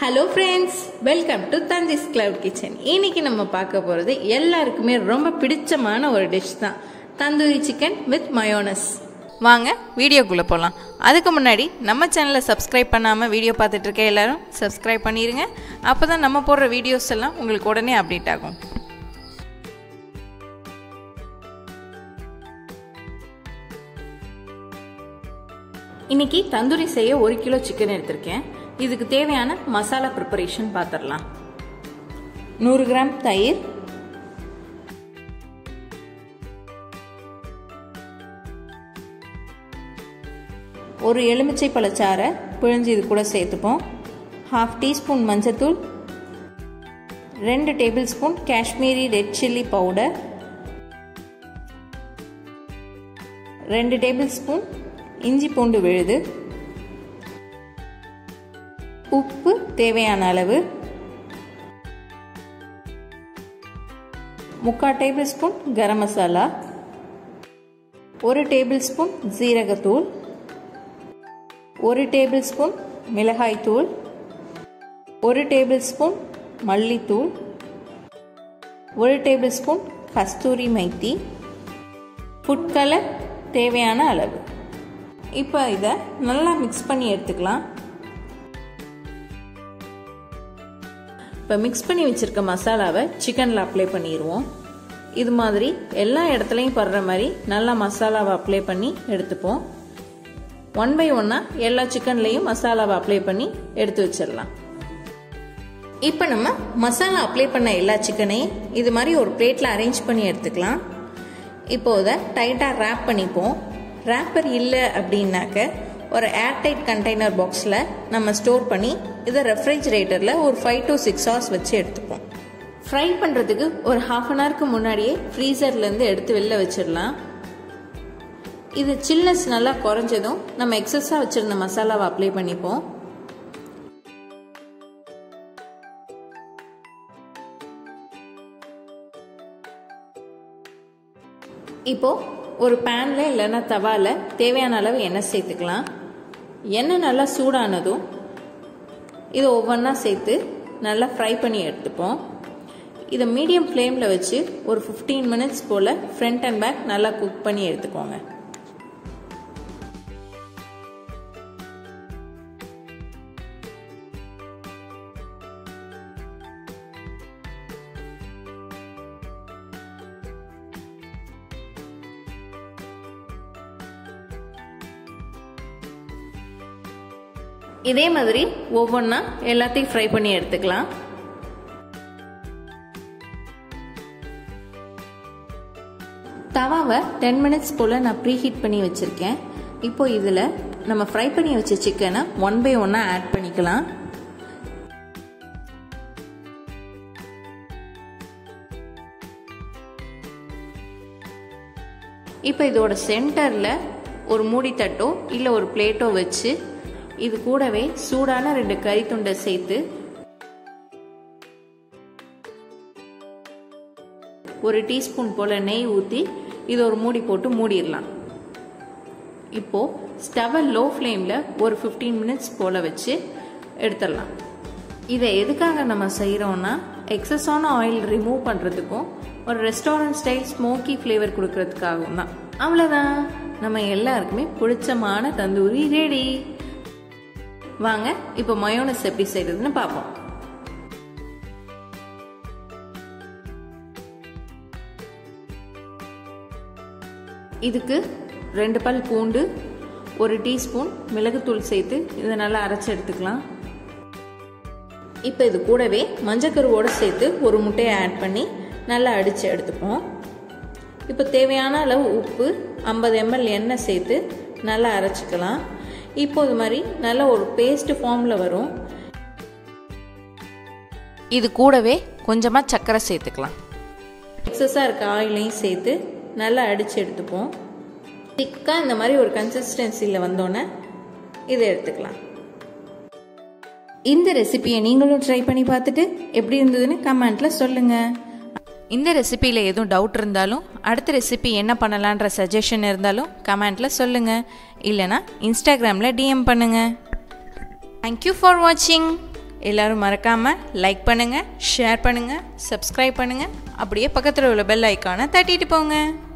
hello friends welcome to Thanthi's cloud kitchen இன்னைக்கு நம்ம பார்க்க போகிறது எல்லாருக்குமே ரொம்ப பிடிச்சமான ஒரு டிஷ் தான் தந்தூரி சிக்கன் வித் மயோனஸ் வாங்க வீடியோக்குள்ளே போகலாம் அதுக்கு முன்னாடி நம்ம சேனலை சப்ஸ்கிரைப் பண்ணாமல் வீடியோ பார்த்துட்டு இருக்க எல்லாரும் சப்ஸ்கிரைப் பண்ணிடுங்க அப்போ தான் நம்ம போடுற வீடியோஸ் எல்லாம் உங்களுக்கு உடனே அப்டேட் ஆகும் இன்னைக்கு தந்தூரி செய்ய ஒரு கிலோ சிக்கன் எடுத்திருக்கேன் இதுக்கு தேவையான மசாலா ப்ரிப்பரேஷன் பார்த்துடலாம் நூறு கிராம் தயிர் ஒரு எலுமிச்சை பழச்சாறை பிழிஞ்சு இது கூட சேர்த்துப்போம் ஹாஃப் டீஸ்பூன் மஞ்சத்தூள் ரெண்டு tablespoon Kashmiri red chilli powder ரெண்டு டேபிள் ஸ்பூன் இஞ்சி பூண்டு விழுது உப்பு தேவையான அளவு முக்கால் டேபிள் ஸ்பூன் கரம் மசாலா ஒரு டேபிள் ஸ்பூன் ஜீரகத்தூள் ஒரு டேபிள் ஸ்பூன் மிளகாய்த்தூள் ஒரு டேபிள் ஸ்பூன் மல்லித்தூள் ஒரு tablespoon kasuri methi food colour தேவையான அளவு இப்போ இதை நல்லா மிக்ஸ் பண்ணி எடுத்துக்கலாம் இப்போ மிக்ஸ் பண்ணி வச்சுருக்க மசாலாவை சிக்கனில் அப்ளை பண்ணிடுவோம் இது மாதிரி எல்லா இடத்துலையும் படுற மாதிரி நல்லா மசாலாவை அப்ளை பண்ணி எடுத்துப்போம் ஒன் பை ஒன்னாக எல்லா சிக்கன்லேயும் மசாலாவை அப்ளை பண்ணி எடுத்து வச்சிடலாம் இப்போ நம்ம மசாலா அப்ளை பண்ண எல்லா சிக்கனையும் இது மாதிரி ஒரு பிளேட்டில் அரேஞ்ச் பண்ணி எடுத்துக்கலாம் இப்போ இதை டைட்டாக ரேப் பண்ணிப்போம் ரேப்பர் இல்லை அப்படின்னாக்க ஒரு ஏர்டைட் கண்டெய்னர் பாக்ஸில் நம்ம ஸ்டோர் பண்ணி இதை ரெஃப்ரிஜரேட்டரில் ஒரு ஃபைவ் டு சிக்ஸ் ஹவர்ஸ் வச்சு எடுத்துப்போம் ஃப்ரை பண்ணுறதுக்கு ஒரு ஹாஃப் அன் ஹவருக்கு முன்னாடியே ஃப்ரீசர்லேருந்து எடுத்து வெளில வச்சிடலாம் இது சில்னஸ் நல்லா குறைஞ்சதும் நம்ம எக்ஸஸாக வச்சுருந்த மசாலாவை அப்ளை பண்ணிப்போம் இப்போது ஒரு பேனில் இல்லைன்னா தவாவில் தேவையான அளவு எண்ணெய் சேர்த்துக்கலாம் எண்ணெய் நல்லா சூடானதும் இதை ஒவ்வொன்றா சேர்த்து நல்லா ஃப்ரை பண்ணி எடுத்துப்போம் இதை மீடியம் ஃப்ளேமில் வச்சு ஒரு ஃபிஃப்டீன் மினிட்ஸ் போல் ஃப்ரண்ட் அண்ட் பேக் நல்லா குக் பண்ணி எடுத்துக்கோங்க இதே மாதிரி ஒவ்வொன்றா எல்லாத்தையும் ஃப்ரை பண்ணி எடுத்துக்கலாம் தவாவை டென் மினிட்ஸ் போல் நான் ப்ரீ ஹீட் பண்ணி வச்சுருக்கேன் இப்போ இதில் நம்ம ஃப்ரை பண்ணி வச்ச சிக்கனை ஒன் பை ஒன்னாக ஆட் பண்ணிக்கலாம் இப்போ இதோட சென்டரில் ஒரு மூடி தட்டோ இல்லை ஒரு பிளேட்டோ வச்சு இது கூடவே சூடான ரெண்டு கறி துண்டை சேர்த்து ஒரு டீஸ்பூன் போல் நெய் ஊற்றி இது ஒரு மூடி போட்டு மூடிடலாம் இப்போது ஸ்டவை லோ ஃப்ளேமில் ஒரு ஃபிஃப்டீன் மினிட்ஸ் போல் வச்சு எடுத்துடலாம் இதை எதுக்காக நம்ம செய்கிறோன்னா எக்ஸஸான ஆயில் ரிமூவ் பண்ணுறதுக்கும் ஒரு ரெஸ்டாரண்ட் ஸ்டைல் ஸ்மோக்கி ஃப்ளேவர் கொடுக்கறதுக்காகவும் தான் அவ்வளோதான் நம்ம எல்லாருக்குமே பிடிச்சமான தந்தூரி ரெடி வாங்க இப்போ மயோனஸ் எப்படி செய்யறதுன்னு பார்ப்போம் இதுக்கு ரெண்டு பல் பூண்டு ஒரு டீஸ்பூன் மிளகுத்தூள் சேர்த்து இதை நல்லா அரைச்சி எடுத்துக்கலாம் இப்போ இது கூடவே மஞ்சக்கருவோடு சேர்த்து ஒரு முட்டையை ஆட் பண்ணி நல்லா அடித்து எடுத்துப்போம் இப்போ தேவையான அளவு உப்பு ஐம்பது எம்எல் எண்ணெய் சேர்த்து நல்லா அரைச்சிக்கலாம் இப்போ இது மாதிரி நல்ல ஒரு பேஸ்ட் ஃபார்மில் வரும் இது கூடவே கொஞ்சமாக சர்க்கரை சேர்த்துக்கலாம் எக்ஸஸாக இருக்க ஆயிலையும் சேர்த்து நல்லா அடித்து எடுத்துப்போம் திக்காக இந்த மாதிரி ஒரு கன்சிஸ்டன்சியில் வந்தோன்னே இதை எடுத்துக்கலாம் இந்த ரெசிபியை நீங்களும் ட்ரை பண்ணி பார்த்துட்டு எப்படி இருந்ததுன்னு கமெண்ட்டில் சொல்லுங்கள் இந்த ரெசிபியில் எதுவும் டவுட் இருந்தாலும் அடுத்த ரெசிபி என்ன பண்ணலான்ற சஜஷன் இருந்தாலும் கமெண்ட்டில் சொல்லுங்கள் இல்லைனா இன்ஸ்டாகிராமில் டிஎம் பண்ணுங்கள் தேங்க்யூ ஃபார் வாட்சிங் எல்லோரும் மறக்காமல் லைக் பண்ணுங்கள் ஷேர் பண்ணுங்கள் சப்ஸ்கிரைப் பண்ணுங்கள் அப்படியே பக்கத்தில் உள்ள பெல் ஐக்கானை தட்டிட்டு போங்க